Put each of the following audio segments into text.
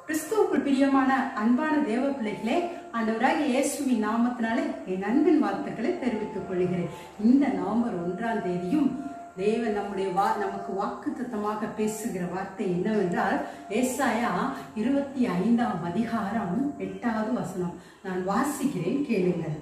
கிறிஸ்துவுக்குள் பிரியமான அன்பான தேவ பிள்ளைகளே ஆண்டவராகிய இயேசுவின் நாமத்தினாலே என் அன்பின் வாழ்த்துக்களை தெரிவித்துக் கொள்கிறேன் இந்த நவம்பர் ஒன்றாம் தேதியும் தேவன் நம்முடைய வா நமக்கு வாக்குத்தத்தமாக பேசுகிற வார்த்தை என்னவென்றால் ஏசாயா இருபத்தி ஐந்தாம் அதிகாரம் எட்டாவது வசனம் நான் வாசிக்கிறேன் கேளுங்கள்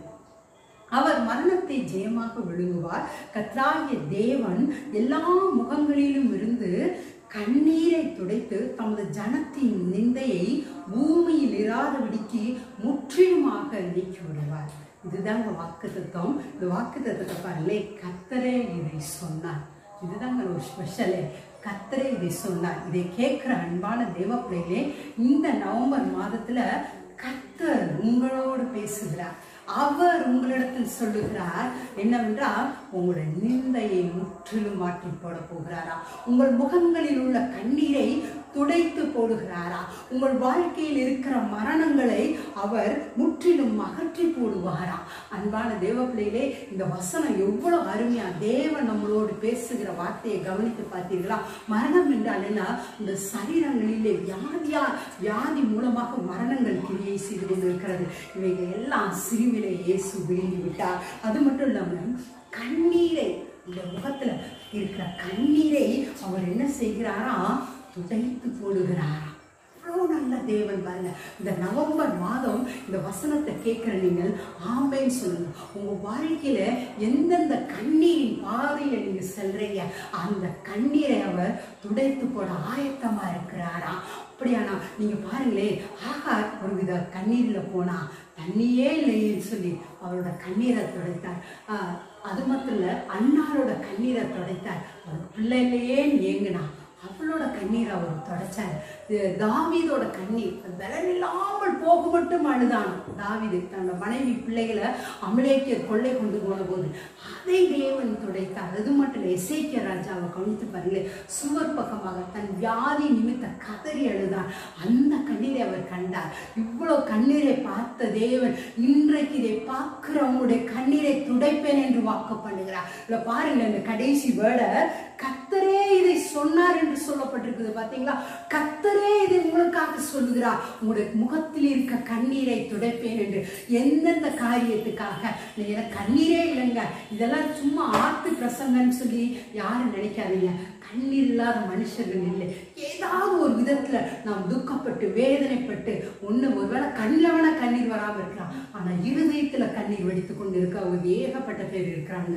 அவர் மரணத்தை ஜெயமாக விழுங்குவார் கத்ராகிய தேவன் எல்லா முகங்களிலும் இருந்து கண்ணீரை துடைத்து தமது ஜனத்தின் நிந்தையை பூமியில் இராதபடிக்கு முற்றிலுமாக நீக்கி விடுவார் இதுதாங்க வாக்கு தத்துவம் இந்த வாக்கு தத்துவத்தை பாருங்களே கத்தரே இதை சொன்னார் இதுதாங்க ஒரு ஸ்பெஷலே கத்தரே இதை சொன்னார் இதை கேட்கிற அன்பான தேவ பிள்ளைகளே இந்த நவம்பர் மாதத்துல கத்தர் உங்களோடு பேசுகிறார் அவர் உங்களிடத்தில் சொல்லுகிறார் என்னவென்றால் உங்களுடைய நிந்தையை முற்றிலும் மாற்றி போட போகிறாரா உங்கள் முகங்களில் உள்ள கண்ணீரை துடைத்து போடுகிறாரா உங்கள் வாழ்க்கையில் இருக்கிற மரணங்களை அவர் முற்றிலும் அகற்றி போடுவாரா அன்பான தேவ பிள்ளைகளே இந்த வசனம் எவ்வளவு அருமையா தேவன் நம்மளோடு பேசுகிற வார்த்தையை கவனித்து பார்த்தீர்களா மரணம் என்றால் என்ன இந்த சரீரங்களிலே வியாதியா வியாதி மூலமாக மரணங்கள் கிரியை செய்து கொண்டிருக்கிறது இவைகள் எல்லாம் சிறுவிலை இயேசு விழுங்கி விட்டார் அது மட்டும் இல்லாம கண்ணீரை இந்த முகத்துல இருக்கிற கண்ணீரை அவர் என்ன செய்கிறாரா துடைத்து போடுகிறாரா அவ்வளோ நல்ல தேவன் பாருங்க இந்த நவம்பர் மாதம் இந்த வசனத்தை கேட்குற நீங்கள் ஆம்பேன்னு சொல்லுங்க உங்க வாழ்க்கையில எந்தெந்த கண்ணீரின் பாதையில நீங்க செல்றீங்க அந்த கண்ணீரை அவர் துடைத்து போட ஆயத்தமா இருக்கிறாரா அப்படியானா நீங்க பாருங்களே ஆகார் ஒரு வித கண்ணீர்ல போனா தண்ணியே இல்லையேன்னு சொல்லி அவரோட கண்ணீரை துடைத்தார் ஆஹ் அது மட்டும் இல்ல அண்ணாரோட கண்ணீரை துடைத்தார் அவர் பிள்ளையிலேயே ஏங்குனா அவளோட கண்ணீர் அவர் தொடச்சார் இது தாவீதோட கண்ணீர் பலன் இல்லாமல் போக மட்டும் அழுதான் தாவீது தன்னோட மனைவி பிள்ளைகளை அமலேக்கிய கொள்ளை கொண்டு போன போது அதை தேவன் துடைத்தார் அது மட்டும் இல்லை எசேக்கிய ராஜாவை கவனித்து பாருங்களேன் சுவர் பக்கமாக தன் வியாதி நிமித்த கதறி அழுதான் அந்த கண்ணீரை அவர் கண்டார் இவ்வளவு கண்ணீரை பார்த்த தேவன் இன்றைக்கு இதை பார்க்கிறவங்களுடைய கண்ணீரை துடைப்பேன் என்று வாக்கு பண்ணுகிறார் இல்ல பாருங்க இந்த கடைசி வேர்டை கத்தரே இதை சொன்னார் என்று சொல்லப்பட்டிருக்குது பாத்தீங்களா கத்தரே இதை உங்களுக்காக சொல்லுகிறார் உங்களுடைய முகத்தில் இருக்க கண்ணீரை துடைப்பேன் என்று எந்தெந்த காரியத்துக்காக நீங்க கண்ணீரே இல்லைங்க இதெல்லாம் சும்மா ஆத்து பிரசங்கன்னு சொல்லி யாரும் நினைக்காதீங்க கண்ணீர் இல்லாத மனுஷர்கள் இல்லை ஏதாவது ஒரு விதத்துல நாம் துக்கப்பட்டு வேதனைப்பட்டு ஒண்ணு ஒருவேளை கண்ணில் வேணா கண்ணீர் வராம இருக்கலாம் ஆனா இருதயத்துல கண்ணீர் வெடித்து கொண்டு இருக்க ஒரு ஏகப்பட்ட பேர் இருக்கிறாங்க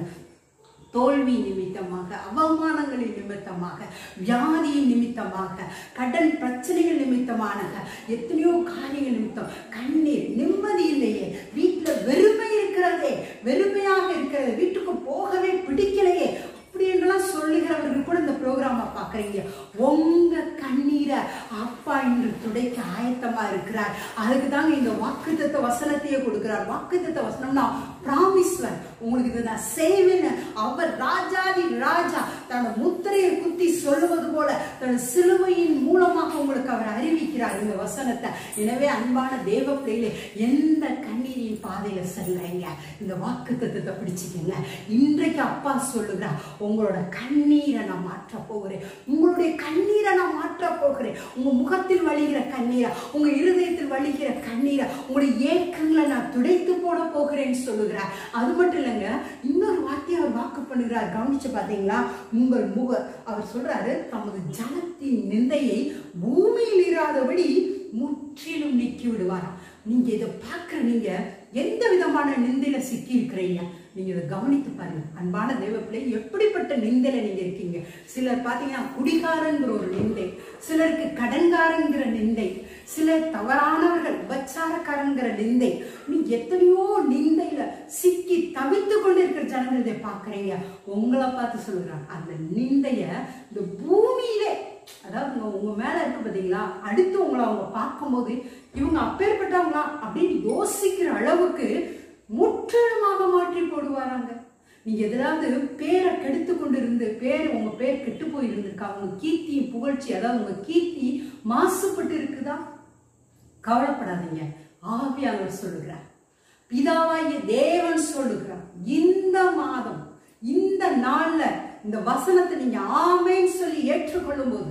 தோல்வி நிமித்தமாக அவமானங்களின் நிமித்தமாக வியாதியின் நிமித்தமாக கடன் பிரச்சனைகள் நிமித்தமான எத்தனையோ காரியங்கள் நிமித்தம் கண்ணீர் நிம்மதி இல்லையே வீட்டுல வெறுமை இருக்கிறதே வெறுமையாக இருக்கிறது வீட்டுக்கு போகவே பிடிக்கலையே அப்படி என்றெல்லாம் சொல்லுகிறவர்கள் கூட இந்த ப்ரோக்ராமை பார்க்குறீங்க உங்க கண்ணீரை அப்பா இன்று துடைக்க ஆயத்தமா இருக்கிறார் அதுக்கு தாங்க இந்த வாக்குத்தத்த வசனத்தையே கொடுக்கிறார் வாக்குத்தத்த வசனம்னா பிராமிஸ்வர் உங்களுக்கு இதை நான் செய்வேன்னு அவர் ராஜாதி ராஜா தன்னோட முத்திரையை குத்தி சொல்லுவது போல தன்னோட சிலுவையின் மூலமாக உங்களுக்கு அவர் அறிவிக்கிறார் இந்த வசனத்தை எனவே அன்பான தேவ பிள்ளைகளே எந்த கண்ணீரின் பாதையில செல்றீங்க இந்த வாக்கு தத்துவத்தை பிடிச்சிக்கங்க இன்றைக்கு அப்பா சொல்லுகிறார் உங்களோட கண்ணீரை நான் மாற்ற போகிறேன் உங்களுடைய கண்ணீரை நான் மாற்ற போகிறேன் உங்க முகத்தில் வழிகிற கண்ணீரை உங்க இருதயத்தில் வழிகிற கண்ணீரை உங்களுடைய ஏக்கங்களை நான் துடைத்து போட போகிறேன்னு சொல்லுகிறார் அது மட்டும் இல்லைங்க இன்னொரு வார்த்தையை அவர் வாக்கு பண்ணுகிறார் கவனிச்சு பாத்தீங்களா உங்கள் முக அவர் சொல்றாரு தமது ஜனத்தின் நிந்தையை பூமியில் இராதபடி முற்றிலும் நீக்கி விடுவாராம் நீங்க இதை பார்க்குற நீங்க எந்த விதமான நிந்தையில சிக்கி இருக்கிறீங்க நீங்க இதை கவனித்து பாருங்க அன்பான தெய்வ பிள்ளை எப்படிப்பட்ட நிந்தையில நீங்க இருக்கீங்க சிலர் பாத்தீங்கன்னா குடிகாரங்கிற ஒரு நிந்தை சிலருக்கு கடன்காரங்கிற நிந்தை சிலர் தவறானவர்கள் உபச்சாரக்காரங்கிற நிந்தை நீ எத்தனையோ நிந்தையில சிக்கி தவித்து கொண்டு இருக்கிற ஜனங்கள் இதை பாக்குறீங்க உங்களை பார்த்து சொல்லுறாங்க அந்த நிந்தைய இந்த பூமியிலே அதாவது உங்க- உங்க மேல இருக்கு பாத்தீங்களா அடுத்து உங்களை அவங்க பார்க்கும்போது இவங்க அப்பேற்பட்டவங்களா அப்படின்னு யோசிக்கிற அளவுக்கு முற்றிலுமாக மாற்றி போடுவாராங்க நீங்க எதாவது பேரை கெடுத்து கொண்டு இருந்து பேர் உங்க பேர் கெட்டு போய் இருந்திருக்கா உங்க கீர்த்தியும் புகழ்ச்சி அதாவது உங்க கீர்த்தி மாசுபட்டு இருக்குதா கவலைப்படாதீங்க ஆவியானவர் சொல்லுகிறார் பிதாவாகிய தேவன் சொல்லுகிறார் இந்த மாதம் இந்த நாள்ல இந்த வசனத்தை நீங்க ஆமேன்னு சொல்லி ஏற்றுக்கொள்ளும் போது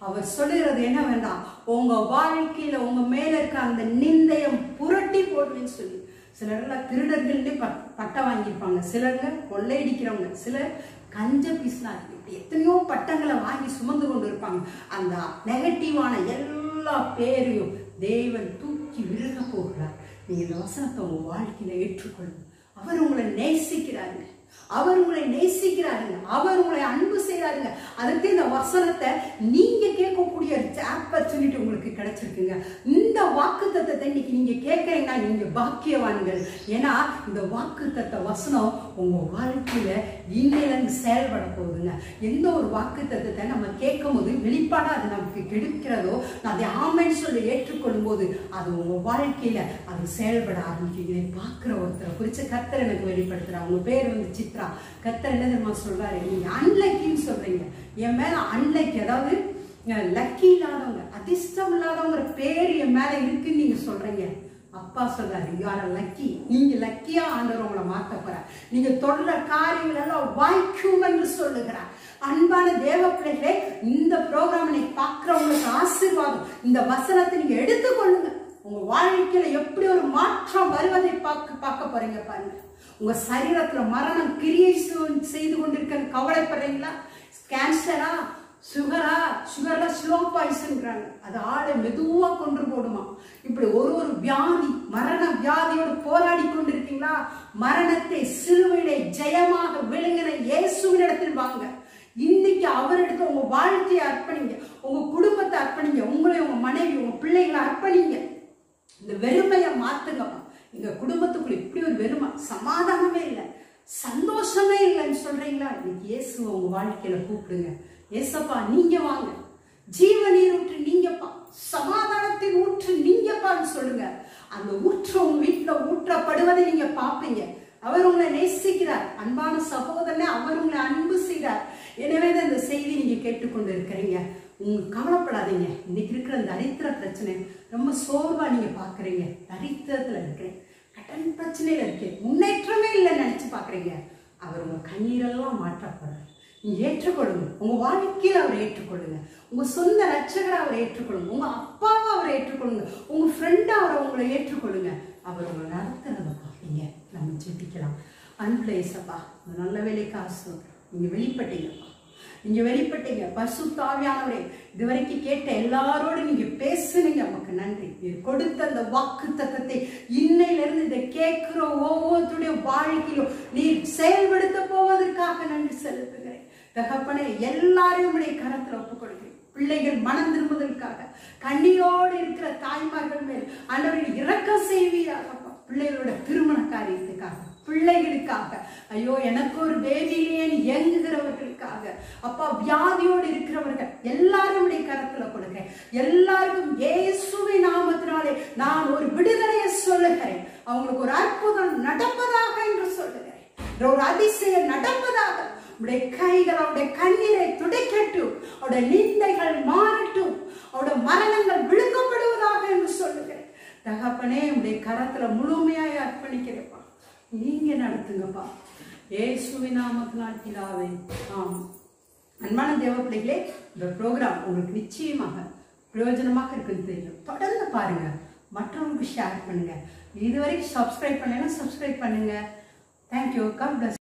அவர் சொல்லுகிறது என்ன வேண்டாம் உங்க வாழ்க்கையில உங்க மேல இருக்க அந்த நிந்தயம் புரட்டி போடுவேன்னு சொல்லி சிலர்லாம் திருடர்கள்னே பட் பட்டம் வாங்கியிருப்பாங்க சிலருங்க கொள்ளையடிக்கிறவங்க சிலர் கஞ்ச பிஸ்னார் இப்படி எத்தனையோ பட்டங்களை வாங்கி சுமந்து கொண்டு இருப்பாங்க அந்த நெகட்டிவான எல்லா பேரையும் தேவன் தூக்கி விழுக போகிறார் நீங்க இந்த வசனத்தை உங்க வாழ்க்கையில ஏற்றுக்கொள்ளுங்க அவர் உங்களை நேசிக்கிறாருங்க அவர் உங்களை நேசிக்கிறாருங்க அவர் உங்களை அன்பு செய்யறாருங்க அதுக்கு இந்த வசனத்தை நீங்க கேட்கக்கூடிய ஆப்பர்ச்சுனிட்டி உங்களுக்கு கிடைச்சிருக்குங்க இந்த வாக்கு தத்தத்தை இன்னைக்கு நீங்க கேட்கறீங்கன்னா நீங்க பாக்கியவான்கள் ஏன்னா இந்த வாக்கு தத்த வசனம் உங்க வாழ்க்கையில இன்னையிலிருந்து செயல்பட போகுதுங்க எந்த ஒரு வாக்கு தத்தத்தை நம்ம கேட்கும் போது வெளிப்பாடா அது நமக்கு கிடைக்கிறதோ அதை ஆமைன்னு சொல்லி ஏற்றுக்கொள்ளும் போது அது உங்க வாழ்க்கையில அது செயல்பட ஆரம்பிக்கும் இதை பார்க்குற ஒருத்தரை குறித்து கத்தர் எனக்கு வெளிப்படுத்துறா உங்க பேர் வந்து சித்ரா கத்தர் என்ன தெரியுமா சொல்றாரு நீங்க அன்லக்கின்னு சொல்றீங்க என் மேல அன்லக்கி அதாவது லக்கி இல்லாதவங்க அதிர்ஷ்டம் இல்லாதவங்கிற பேர் என் மேல இருக்குன்னு நீங்க சொல்றீங்க அப்பா சொல்றாரு யூ ஆர் லக்கி நீங்க லக்கியா ஆண்டவர் உங்களை மாத்த போறார் நீங்க தொடர காரியங்கள் எல்லாம் வாய்க்கும் என்று சொல்லுகிறார் அன்பான தேவ பிள்ளைகளே இந்த ப்ரோக்ராம் நீ பார்க்குறவங்களுக்கு ஆசீர்வாதம் இந்த வசனத்தை நீங்க எடுத்துக்கொள்ளுங்க உங்க வாழ்க்கையில எப்படி ஒரு மாற்றம் வருவதை பார்க்க பார்க்க போறீங்க பாருங்க உங்க சரீரத்துல மரணம் கிரியை செய்- செய்து கொண்டிருக்க கவலைப்படுறீங்களா கேன்சரா சுகரா சுகர்ல ஸ்லோ பாய்ஸ்ங்கிறாங்க அது ஆளை மெதுவா கொண்டு போடுமா இப்படி ஒரு ஒரு வியாதி மரண வியாதியோடு போராடி கொண்டிருக்கீங்களா மரணத்தை சிலுவையிலே ஜெயமாக விழுங்கின இயேசுவின் இடத்தில் வாங்க இன்னைக்கு அவரிடத்துல உங்க வாழ்க்கையை அர்ப்பணிங்க உங்க குடும்பத்தை அர்ப்பணிங்க உங்களை உங்க மனைவி உங்க பிள்ளைகளை அர்ப்பணிங்க இந்த வெறுமையை மாத்துங்கப்பா எங்க குடும்பத்துக்குள்ள இப்படி ஒரு வெறுமை சமாதானமே இல்லை சந்தோஷமே இல்லைன்னு சொல்றீங்களா இன்னைக்கு இயேசுவை உங்க வாழ்க்கையில கூப்பிடுங்க ஏசப்பா நீங்க வாங்க ஜீவ நீர் ஊற்று நீங்கப்பா சமாதானத்தின் ஊற்று நீங்கப்பான்னு சொல்லுங்க அந்த ஊற்று உங்க வீட்டுல ஊற்றப்படுவதை நீங்க பார்ப்பீங்க அவர் உங்களை நேசிக்கிறார் அன்பான சகோதரனே அவர் உங்களை அன்பு செய்கிறார் எனவே தான் இந்த செய்தி நீங்க கேட்டுக்கொண்டு இருக்கிறீங்க உங்க கவலைப்படாதீங்க இன்னைக்கு இருக்கிற தரித்திர பிரச்சனை ரொம்ப சோர்வா நீங்க பாக்குறீங்க தரித்திரத்துல இருக்கிறேன் கடன் பிரச்சனையில இருக்கேன் முன்னேற்றமே இல்லைன்னு நினைச்சு பாக்குறீங்க அவர் உங்க கண்ணீரெல்லாம் மாற்ற போறார் நீங்க ஏற்றுக்கொள்ளுங்க உங்க வாழ்க்கையில அவரை ஏற்றுக்கொள்ளுங்க உங்க சொந்த ரட்சகரை அவரை ஏற்றுக்கொள்ளுங்க உங்க அப்பாவை அவரை ஏற்றுக்கொள்ளுங்க உங்க ஃப்ரெண்டா அவரை உங்களை ஏற்றுக்கொள்ளுங்க அவர் உங்களை நடத்துறத பார்ப்பீங்க நம்ம ஜெபிக்கலாம் அன்புல ஏசப்பா இந்த நல்ல வேலைக்கு ஆசை நீங்க வெளிப்பட்டீங்கப்பா நீங்க வெளிப்பட்டீங்க பசுத்தாவியானவரே இதுவரைக்கும் கேட்ட எல்லாரோடும் நீங்க பேசுனீங்க நமக்கு நன்றி நீர் கொடுத்த அந்த வாக்கு தத்தத்தை இன்னையிலிருந்து இதை கேட்கிற ஒவ்வொருத்தருடைய வாழ்க்கையிலும் நீர் செயல்படுத்த போவதற்காக நன்றி செலுத்துகிறேன் தகப்பனே எல்லாரையும் உடைய கரத்துல ஒப்புக் கொடுக்கிறேன் பிள்ளைகள் மனம் திரும்புவதற்காக கண்ணீரோடு இருக்கிற தாய்மார்கள் மேல் ஆண்டவரின் இரக்கம் செய்வீராகப்பா பிள்ளைகளோட திருமண காரியத்துக்காக பிள்ளைகளுக்காக ஐயோ எனக்கு ஒரு பேபி இல்லையேன்னு இயங்குகிறவர்களுக்காக அப்பா வியாதியோடு இருக்கிறவர்கள் எல்லாரும் உடைய கரத்துல கொடுக்கிறேன் எல்லாருக்கும் இயேசுவை நாமத்தினாலே நான் ஒரு விடுதலையை சொல்லுகிறேன் அவங்களுக்கு ஒரு அற்புதம் நடப்பதாக என்று சொல்லுகிறேன் ஒரு அதிசயம் நடப்பதாக உடைய கைகள் அவருடைய கண்ணீரை துடைக்கட்டும் அவருடைய நிந்தைகள் மாறட்டும் அவருடைய மரணங்கள் விழுங்கப்படுவதாக என்று சொல்லுகிறேன் தகப்பனே உடைய கரத்துல முழுமையாய் அர்ப்பணிக்கிறேப்பா நீங்க நடத்துங்கப்பா ஏசுவின் நாமத்தினால் பிதாவே ஆம் அன்பான தேவ பிள்ளைகளே இந்த ப்ரோக்ராம் உங்களுக்கு நிச்சயமாக பிரயோஜனமாக இருக்குன்னு தெரியும் தொடர்ந்து பாருங்க மற்றவங்களுக்கு ஷேர் பண்ணுங்க இதுவரைக்கும் சப்ஸ்கிரைப் பண்ணலைன்னா சப்ஸ்கிரைப் பண்ணுங்க தேங்க்யூ காட் பிளஸ்